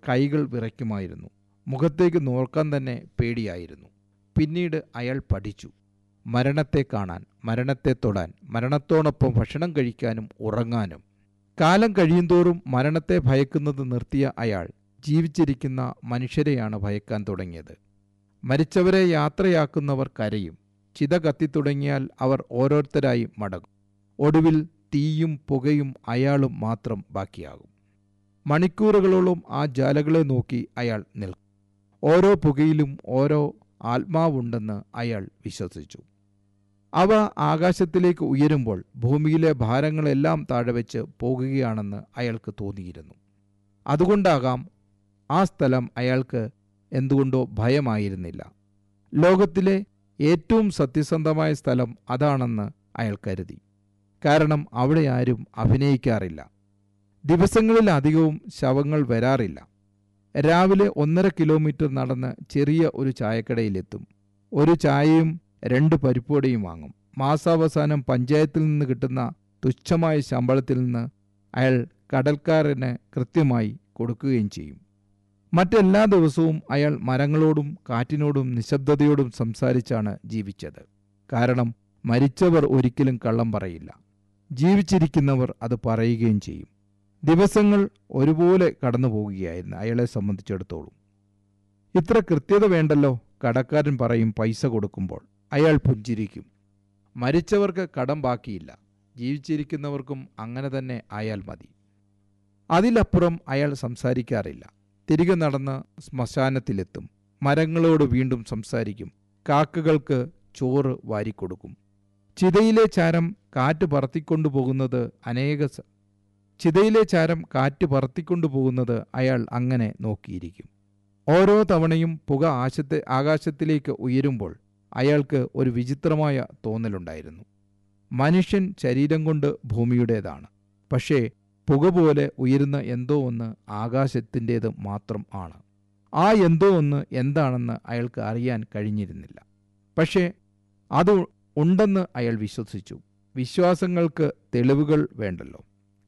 കൈകൾ വിറയ്ക്കുമായിരുന്നു മുഖത്തേക്ക് നോക്കാൻ തന്നെ പേടിയായിരുന്നു പിന്നീട് അയാൾ പഠിച്ചു മരണത്തെ കാണാൻ മരണത്തെ തൊടാൻ മരണത്തോടൊപ്പം ഭക്ഷണം കഴിക്കാനും ഉറങ്ങാനും കാലം കഴിയുന്തോറും മരണത്തെ ഭയക്കുന്നത് നിർത്തിയ അയാൾ ജീവിച്ചിരിക്കുന്ന മനുഷ്യരെയാണ് ഭയക്കാൻ തുടങ്ങിയത് മരിച്ചവരെ യാത്രയാക്കുന്നവർ കരയും ചിത കത്തിത്തുടങ്ങിയാൽ അവർ ഓരോരുത്തരായി മടങ്ങും ഒടുവിൽ തീയും പുകയും അയാളും മാത്രം ബാക്കിയാകും മണിക്കൂറുകളോളം ആ ജാലകളെ നോക്കി അയാൾ നിൽക്കും ഓരോ പുകയിലും ഓരോ ആത്മാവുണ്ടെന്ന് അയാൾ വിശ്വസിച്ചു അവ ആകാശത്തിലേക്ക് ഉയരുമ്പോൾ ഭൂമിയിലെ ഭാരങ്ങളെല്ലാം താഴെ വെച്ച് പോകുകയാണെന്ന് അയാൾക്ക് തോന്നിയിരുന്നു അതുകൊണ്ടാകാം ആ സ്ഥലം അയാൾക്ക് എന്തുകൊണ്ടോ ഭയമായിരുന്നില്ല ലോകത്തിലെ ഏറ്റവും സത്യസന്ധമായ സ്ഥലം അതാണെന്ന് അയാൾ കരുതി കാരണം അവിടെ ആരും അഭിനയിക്കാറില്ല ദിവസങ്ങളിലധികവും ശവങ്ങൾ വരാറില്ല രാവിലെ ഒന്നര കിലോമീറ്റർ നടന്ന് ചെറിയ ഒരു ചായക്കടയിലെത്തും ഒരു ചായയും രണ്ട് പരിപ്പോടിയും വാങ്ങും മാസാവസാനം പഞ്ചായത്തിൽ നിന്ന് കിട്ടുന്ന തുച്ഛമായ ശമ്പളത്തിൽ നിന്ന് അയാൾ കടൽക്കാരന് കൃത്യമായി കൊടുക്കുകയും ചെയ്യും മറ്റെല്ലാ ദിവസവും അയാൾ മരങ്ങളോടും കാറ്റിനോടും നിശബ്ദതയോടും സംസാരിച്ചാണ് ജീവിച്ചത് കാരണം മരിച്ചവർ ഒരിക്കലും കള്ളം പറയില്ല ജീവിച്ചിരിക്കുന്നവർ അത് പറയുകയും ചെയ്യും ദിവസങ്ങൾ ഒരുപോലെ കടന്നു പോവുകയായിരുന്നു അയാളെ സംബന്ധിച്ചിടത്തോളം ഇത്ര കൃത്യത വേണ്ടല്ലോ കടക്കാരൻ പറയും പൈസ കൊടുക്കുമ്പോൾ അയാൾ പുഞ്ചിരിക്കും മരിച്ചവർക്ക് കടം ബാക്കിയില്ല ജീവിച്ചിരിക്കുന്നവർക്കും അങ്ങനെ തന്നെ ആയാൽ മതി അതിലപ്പുറം അയാൾ സംസാരിക്കാറില്ല തിരികെ നടന്ന് ശ്മശാനത്തിലെത്തും മരങ്ങളോട് വീണ്ടും സംസാരിക്കും കാക്കകൾക്ക് ചോറ് വാരിക്കൊടുക്കും ചിതയിലെ ചാരം കാറ്റ് പറത്തിക്കൊണ്ടുപോകുന്നത് അനേക സ- ചിതയിലെ ചാരം കാറ്റ് പറത്തിക്കൊണ്ടുപോകുന്നത് അയാൾ അങ്ങനെ നോക്കിയിരിക്കും ഓരോ തവണയും പുക ആശത്തെ ആകാശത്തിലേക്ക് ഉയരുമ്പോൾ അയാൾക്ക് ഒരു വിചിത്രമായ തോന്നലുണ്ടായിരുന്നു മനുഷ്യൻ ശരീരം കൊണ്ട് ഭൂമിയുടേതാണ് പക്ഷേ പുക പോലെ ഉയരുന്ന എന്തോ ഒന്ന് ആകാശത്തിൻ്റേത് മാത്രം ആണ് ആ എന്തോ ഒന്ന് എന്താണെന്ന് അയാൾക്ക് അറിയാൻ കഴിഞ്ഞിരുന്നില്ല പക്ഷേ അത് ഉണ്ടെന്ന് അയാൾ വിശ്വസിച്ചു വിശ്വാസങ്ങൾക്ക് തെളിവുകൾ വേണ്ടല്ലോ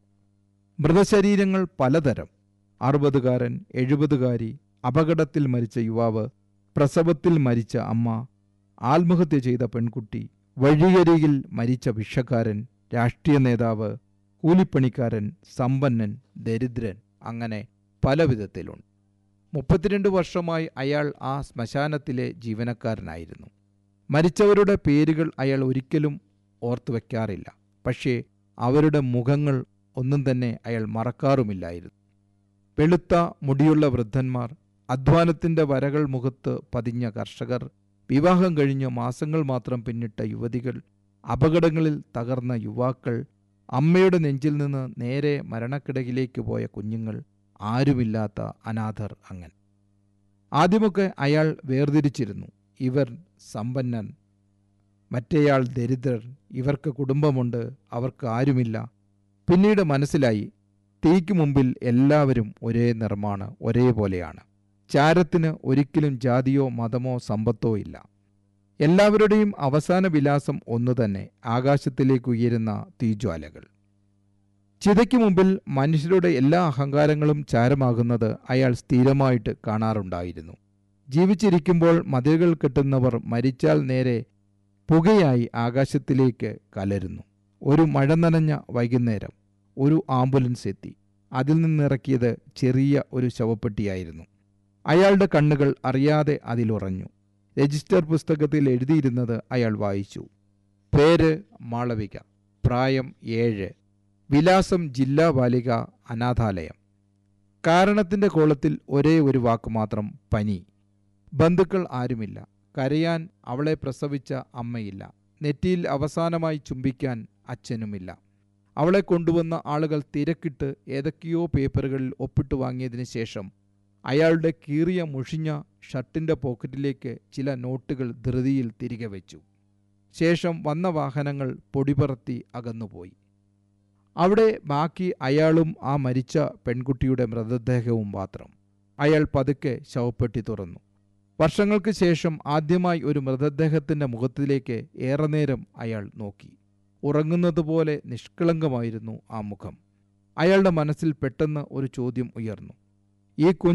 മൃതശരീരങ്ങൾ പലതരം അറുപതുകാരൻ എഴുപതുകാരി അപകടത്തിൽ മരിച്ച യുവാവ് പ്രസവത്തിൽ മരിച്ച അമ്മ ആത്മഹത്യ ചെയ്ത പെൺകുട്ടി വഴിയരികിൽ മരിച്ച ഭിക്ഷക്കാരൻ രാഷ്ട്രീയ നേതാവ് കൂലിപ്പണിക്കാരൻ സമ്പന്നൻ ദരിദ്രൻ അങ്ങനെ പല വിധത്തിലുണ്ട് മുപ്പത്തിരണ്ട് വർഷമായി അയാൾ ആ ശ്മശാനത്തിലെ ജീവനക്കാരനായിരുന്നു മരിച്ചവരുടെ പേരുകൾ അയാൾ ഒരിക്കലും ഓർത്തു വയ്ക്കാറില്ല പക്ഷേ അവരുടെ മുഖങ്ങൾ ഒന്നും തന്നെ അയാൾ മറക്കാറുമില്ലായിരുന്നു വെളുത്ത മുടിയുള്ള വൃദ്ധന്മാർ അധ്വാനത്തിന്റെ വരകൾ മുഖത്ത് പതിഞ്ഞ കർഷകർ വിവാഹം കഴിഞ്ഞ് മാസങ്ങൾ മാത്രം പിന്നിട്ട യുവതികൾ അപകടങ്ങളിൽ തകർന്ന യുവാക്കൾ അമ്മയുടെ നെഞ്ചിൽ നിന്ന് നേരെ മരണക്കിടകിലേക്ക് പോയ കുഞ്ഞുങ്ങൾ ആരുമില്ലാത്ത അനാഥർ അങ്ങനെ ആദ്യമൊക്കെ അയാൾ വേർതിരിച്ചിരുന്നു ഇവർ സമ്പന്നൻ മറ്റേയാൾ ദരിദ്രർ ഇവർക്ക് കുടുംബമുണ്ട് അവർക്ക് ആരുമില്ല പിന്നീട് മനസ്സിലായി തീക്ക് മുമ്പിൽ എല്ലാവരും ഒരേ നിറമാണ് ഒരേപോലെയാണ് ചാരത്തിന് ഒരിക്കലും ജാതിയോ മതമോ സമ്പത്തോ ഇല്ല എല്ലാവരുടെയും അവസാന വിലാസം ഒന്നുതന്നെ ആകാശത്തിലേക്ക് ഉയരുന്ന തീജ്വാലകൾ ചിതയ്ക്ക് മുമ്പിൽ മനുഷ്യരുടെ എല്ലാ അഹങ്കാരങ്ങളും ചാരമാകുന്നത് അയാൾ സ്ഥിരമായിട്ട് കാണാറുണ്ടായിരുന്നു ജീവിച്ചിരിക്കുമ്പോൾ മതിലുകൾ കെട്ടുന്നവർ മരിച്ചാൽ നേരെ പുകയായി ആകാശത്തിലേക്ക് കലരുന്നു ഒരു മഴ നനഞ്ഞ വൈകുന്നേരം ഒരു ആംബുലൻസ് എത്തി അതിൽ നിന്നിറക്കിയത് ചെറിയ ഒരു ശവപ്പെട്ടിയായിരുന്നു അയാളുടെ കണ്ണുകൾ അറിയാതെ അതിലുറഞ്ഞു രജിസ്റ്റർ പുസ്തകത്തിൽ എഴുതിയിരുന്നത് അയാൾ വായിച്ചു പേര് മാളവിക പ്രായം ഏഴ് വിലാസം ജില്ലാ ബാലിക അനാഥാലയം കാരണത്തിന്റെ കോളത്തിൽ ഒരേ ഒരു വാക്ക് മാത്രം പനി ബന്ധുക്കൾ ആരുമില്ല കരയാൻ അവളെ പ്രസവിച്ച അമ്മയില്ല നെറ്റിയിൽ അവസാനമായി ചുംബിക്കാൻ അച്ഛനുമില്ല അവളെ കൊണ്ടുവന്ന ആളുകൾ തിരക്കിട്ട് ഏതൊക്കെയോ പേപ്പറുകളിൽ ഒപ്പിട്ട് വാങ്ങിയതിനു ശേഷം അയാളുടെ കീറിയ മുഷിഞ്ഞ ഷർട്ടിന്റെ പോക്കറ്റിലേക്ക് ചില നോട്ടുകൾ ധൃതിയിൽ തിരികെ വെച്ചു ശേഷം വന്ന വാഹനങ്ങൾ പൊടിപറത്തി അകന്നുപോയി അവിടെ ബാക്കി അയാളും ആ മരിച്ച പെൺകുട്ടിയുടെ മൃതദേഹവും മാത്രം അയാൾ പതുക്കെ ശവപ്പെട്ടി തുറന്നു വർഷങ്ങൾക്ക് ശേഷം ആദ്യമായി ഒരു മൃതദേഹത്തിന്റെ മുഖത്തിലേക്ക് ഏറെ നേരം അയാൾ നോക്കി ഉറങ്ങുന്നതുപോലെ നിഷ്കളങ്കമായിരുന്നു ആ മുഖം അയാളുടെ മനസ്സിൽ പെട്ടെന്ന് ഒരു ചോദ്യം ഉയർന്നു ഈ കുഞ്ഞ്